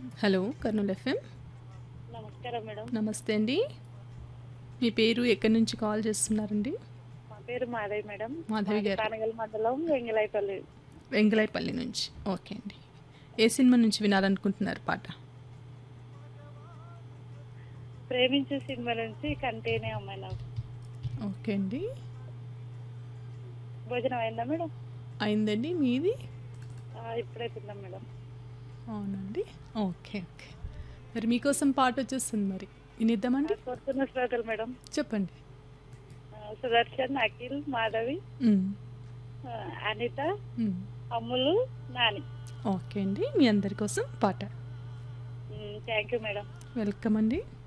Hello Kurnool FM నమస్కారం madam నమస్తే అండి మీ పేరు ఎక్కడి నుంచి కాల్ చేస్తున్నారండి మా పేరు మాధవి మేడం మాధవి గారు. పానగల్ మండలం వెంగళాయపల్లి వెంగళాయపల్లి నుంచి ఓకే అండి ఏ సినిమా నుంచి వినాలనుకుంటున్నారు పాట ప్రేమించే సినిమా నుంచి కంటేనే అమ్మాయి నాకు ఓకే అండి భోజనం అయిందా మేడం అయిందండి మీది ఆ, ఇప్పుడే తిన్నాం మేడం అవునండి ఓకే ఓకే మరి మీకోసం పాట వచ్చేస్తుంది మరి వినిద్దామండి ఆ, కోరుతున్న శ్రోతలు మేడం చెప్పండి ఆ, సుదర్శన్ అఖిల్ మాధవి మ్, ఆ, అనిత మ్. అమ్ములు నాని ఓకే అండి మీ అందరి కోసం పాట థ్యాంక్ యూ మేడం వెల్కమ్ అండి